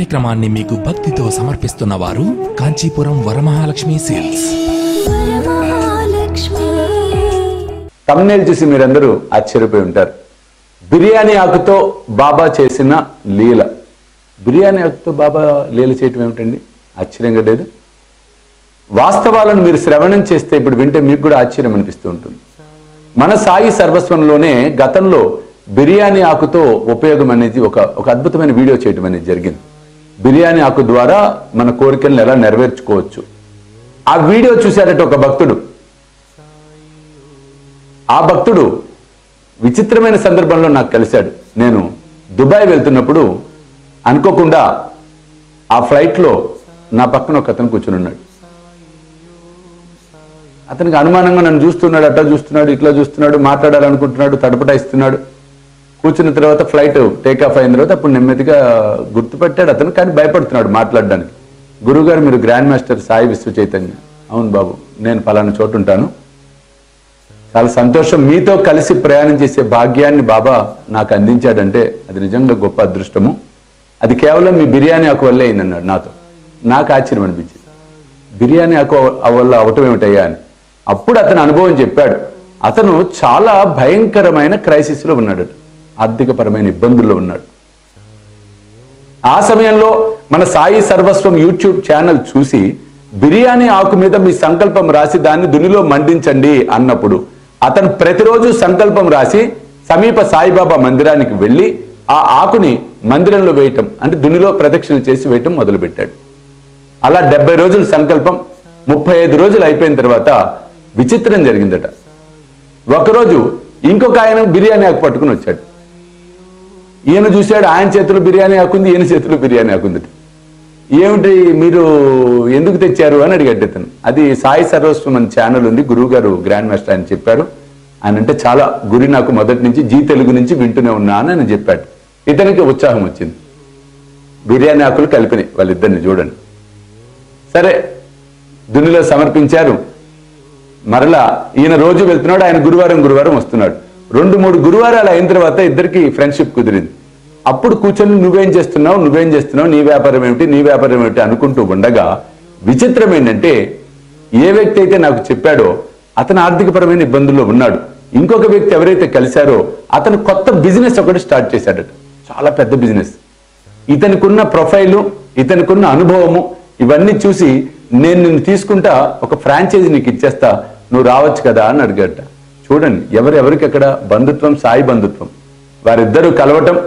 కార్యక్రమాన్ని మీకు భక్తితో సమర్పిస్తున్న వారు కాంచీపురం వరమహాలక్ష్మి సేల్స్ వరమహాలక్ష్మి తమ్నేల్ చూసి మీరందరూ ఆశ్చర్యపోయి ఉంటారు బిర్యానీ ఆకుతో బాబా చేసిన లీల బిర్యానీ ఆకుతో బాబా లీల చేయటం ఏమిటండి ఆశ్చర్యంగా లేదు వాస్తవాలను మీరు శ్రవణం చేస్తే ఇప్పుడు వింటే మీకు కూడా ఆశ్చర్యం అనిపిస్తూ ఉంటుంది మన సాయి సర్వస్వంలోనే గతంలో బిర్యానీ ఆకుతో ఉపయోగం అనేది ఒక ఒక అద్భుతమైన వీడియో చేయటం అనేది జరిగింది బిర్యానీ ఆకు ద్వారా మన కోరికలను ఎలా నెరవేర్చుకోవచ్చు ఆ వీడియో చూశారట ఒక భక్తుడు ఆ భక్తుడు విచిత్రమైన సందర్భంలో నాకు కలిశాడు నేను దుబాయ్ వెళ్తున్నప్పుడు అనుకోకుండా ఆ ఫ్లైట్లో నా పక్కన ఒక అతను కూర్చుని ఉన్నాడు అతనికి అనుమానంగా నన్ను చూస్తున్నాడు అట్లా చూస్తున్నాడు ఇట్లా చూస్తున్నాడు మాట్లాడాలనుకుంటున్నాడు తడపటాయిస్తున్నాడు కూర్చున్న తర్వాత ఫ్లైట్ టేక్ ఆఫ్ అయిన తర్వాత అప్పుడు నెమ్మదిగా గుర్తుపెట్టాడు అతను కానీ భయపడుతున్నాడు మాట్లాడడానికి గురుగారు మీరు గ్రాండ్ మాస్టర్ సాయి విశ్వ చైతన్య అవును బాబు నేను పలానా చోటు ఉంటాను చాలా సంతోషం మీతో కలిసి ప్రయాణం చేసే భాగ్యాన్ని బాబా నాకు అందించాడంటే అది నిజంగా గొప్ప అదృష్టము అది కేవలం మీ బిర్యానీ ఆకు వల్లే అయిందన్నాడు నాతో నాకు ఆశ్చర్యం అనిపించింది బిర్యానీ ఆకు వల్ల అవటం ఏమిటయ్యా అని అప్పుడు అతను అనుభవం చెప్పాడు అతను చాలా భయంకరమైన క్రైసిస్లో ఉన్నాడు ఆర్థికపరమైన ఇబ్బందుల్లో ఉన్నాడు ఆ సమయంలో మన సాయి సర్వస్వం యూట్యూబ్ ఛానల్ చూసి బిర్యానీ ఆకు మీద మీ సంకల్పం రాసి దాన్ని దునిలో మండించండి అన్నప్పుడు అతను ప్రతిరోజు సంకల్పం రాసి సమీప సాయిబాబా మందిరానికి వెళ్ళి ఆ ఆకుని మందిరంలో వేయటం అంటే దునిలో ప్రదక్షిణ చేసి వేయటం మొదలుపెట్టాడు అలా డెబ్బై రోజుల సంకల్పం ముప్పై ఐదు రోజులు అయిపోయిన తర్వాత విచిత్రం జరిగిందట ఒకరోజు ఇంకొక ఆయన బిర్యానీ ఆకు పట్టుకుని వచ్చాడు ఈయన చూశాడు ఆయన చేతిలో బిర్యానీ ఆకుంది ఈయన చేతిలో బిర్యానీ ఆకుంది ఏమిటి మీరు ఎందుకు తెచ్చారు అని అడిగాడు ఇతను అది సాయి సర్వస్వం అని ఛానల్ ఉంది గురువు గారు గ్రాండ్ మాస్టర్ ఆయన చెప్పారు ఆయన అంటే చాలా గురి నాకు మొదటి నుంచి జీ తెలుగు నుంచి వింటూనే ఉన్నా అని ఆయన చెప్పాడు ఇతనికి ఉత్సాహం వచ్చింది బిర్యానీ ఆకులు కలిపినాయి వాళ్ళిద్దరిని చూడండి సరే దునిలో సమర్పించారు మరలా ఈయన రోజు వెళ్తున్నాడు ఆయన గురువారం గురువారం వస్తున్నాడు రెండు మూడు గురువారాలు అయిన తర్వాత ఇద్దరికి ఫ్రెండ్షిప్ కుదిరింది అప్పుడు కూర్చొని నువ్వేం చేస్తున్నావు నువ్వేం చేస్తున్నావు నీ వ్యాపారం ఏమిటి నీ వ్యాపారం ఏమిటి అనుకుంటూ ఉండగా విచిత్రం ఏంటంటే ఏ వ్యక్తి అయితే నాకు చెప్పాడో అతను ఆర్థికపరమైన ఇబ్బందుల్లో ఉన్నాడు ఇంకొక వ్యక్తి ఎవరైతే కలిశారో అతను కొత్త బిజినెస్ ఒకటి స్టార్ట్ చేశాడట చాలా పెద్ద బిజినెస్ ఇతనికున్న ప్రొఫైలు ఇతనికున్న అనుభవము ఇవన్నీ చూసి నేను నిన్ను తీసుకుంటా ఒక ఫ్రాంచైజీ నీకు ఇచ్చేస్తా నువ్వు రావచ్చు కదా అని అడిగాట చూడండి ఎవరెవరికి అక్కడ బంధుత్వం సాయి బంధుత్వం వారిద్దరూ కలవటం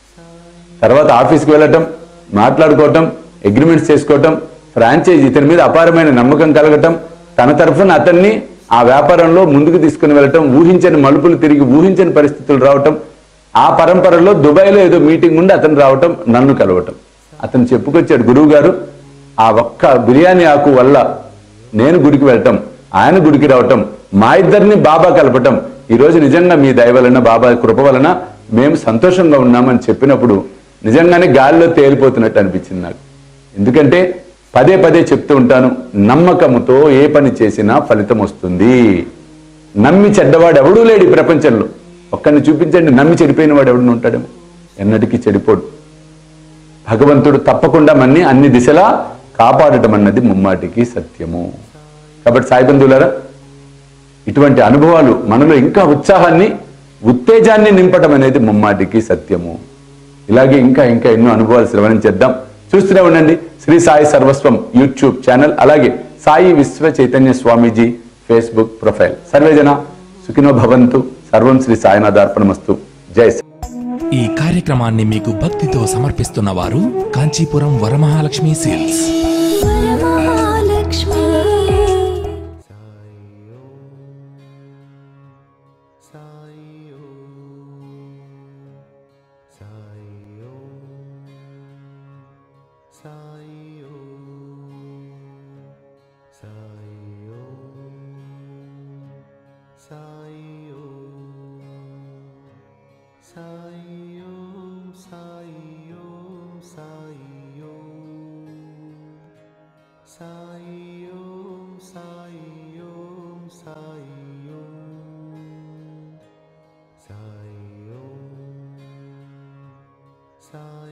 తర్వాత ఆఫీస్కి వెళ్ళటం మాట్లాడుకోవటం అగ్రిమెంట్స్ చేసుకోవటం ఫ్రాంచైజ్ ఇతని మీద అపారమైన నమ్మకం కలగటం తన తరఫున అతన్ని ఆ వ్యాపారంలో ముందుకు తీసుకుని వెళ్ళటం ఊహించని మలుపులు తిరిగి ఊహించని పరిస్థితులు రావటం ఆ పరంపరలో దుబాయ్లో ఏదో మీటింగ్ ఉండి అతను రావటం నన్ను కలవటం అతను చెప్పుకొచ్చాడు గురువు గారు ఆ ఒక్క బిర్యానీ ఆకు వల్ల నేను గుడికి వెళ్ళటం ఆయన గుడికి రావటం మా ఇద్దరిని బాబా కలపటం ఈ రోజు నిజంగా మీ దయ వలన బాబా కృప వలన మేము సంతోషంగా ఉన్నామని చెప్పినప్పుడు నిజంగానే గాలిలో తేలిపోతున్నట్టు అనిపించింది నాకు ఎందుకంటే పదే పదే చెప్తూ ఉంటాను నమ్మకముతో ఏ పని చేసినా ఫలితం వస్తుంది నమ్మి చెడ్డవాడు ఎవడూ లేడు ఈ ప్రపంచంలో ఒక్కరిని చూపించండి నమ్మి చెడిపోయిన వాడు ఎవడు ఉంటాడేమో ఎన్నటికీ చెడిపోడు భగవంతుడు తప్పకుండా మన్ని అన్ని దిశలా కాపాడటం అన్నది ముమ్మాటికి సత్యము కాబట్టి సాయి బంధువులారా ఇటువంటి అనుభవాలు మనలో ఇంకా ఉత్సాహాన్ని ఉత్తేజాన్ని నింపటం అనేది ముమ్మాటికి సత్యము ఇలాగే ఇంకా ఇంకా ఎన్నో అనుభవాలు శ్రవణం చేద్దాం చూస్తూనే ఉండండి శ్రీ సాయి సర్వస్వం యూట్యూబ్ ఛానల్ అలాగే సాయి విశ్వ చైతన్య స్వామీజీ ఫేస్బుక్ ప్రొఫైల్ సర్వేజన సుఖినో భవంతు సర్వం శ్రీ సాయినాథార్పణమస్తు జై శ్రీ ఈ కార్యక్రమాన్ని మీకు భక్తితో సమర్పిస్తున్న వారు కాంచీపురం వరమహాలక్ష్మి సేల్స్ వరమహాలక్ష్మి Sai